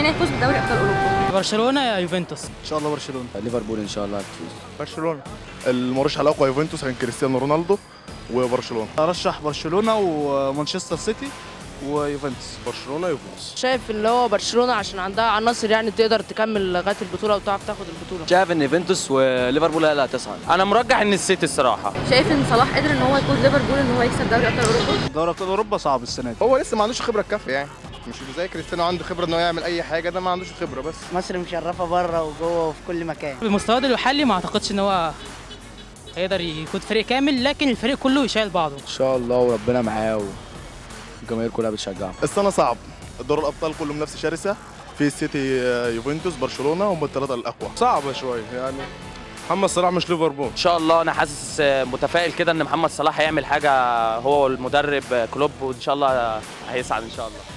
مين هيفوز بدوري ابطال اوروبا برشلونه يا يوفنتوس ان شاء الله برشلونه ليفربول ان شاء الله هتفوز برشلونه المرشح الاقوى يوفنتوس كان كريستيانو رونالدو وبرشلونه ارشح برشلونه ومانشستر سيتي ويوفنتوس برشلونه يفوز شايف اللي هو برشلونه عشان عندها عناصر يعني تقدر تكمل لغايه البطوله وتعرف تاخد البطوله شايف ان يوفنتوس وليفربول هي اللي هتصعد انا مرجح ان السيتي الصراحه شايف ان صلاح قدر ان هو يقود ليفربول ان هو يكسب دوري ابطال اوروبا دوري ابطال اوروبا صعب السنه دي هو لسه ما عندوش خبره الكافيه يعني مش زي كريستيانو عنده خبره ان هو يعمل اي حاجه ده ما عندوش خبره بس مصر مشرفه بره وجوه وفي كل مكان بمستواه الحالي ما اعتقدش ان هو هيقدر يقود فريق كامل لكن الفريق كله يشيل بعضه ان شاء الله وربنا معاه والجماهير كلها بتشجعه السنه صعب دور الابطال كله منافسه شرسه في السيتي يوفنتوس برشلونه هم الثلاثه الاقوى صعبه شويه يعني محمد صلاح مش ليفربول ان شاء الله انا حاسس متفائل كده ان محمد صلاح هيعمل حاجه هو والمدرب كلوب وان شاء الله هيسعد ان شاء الله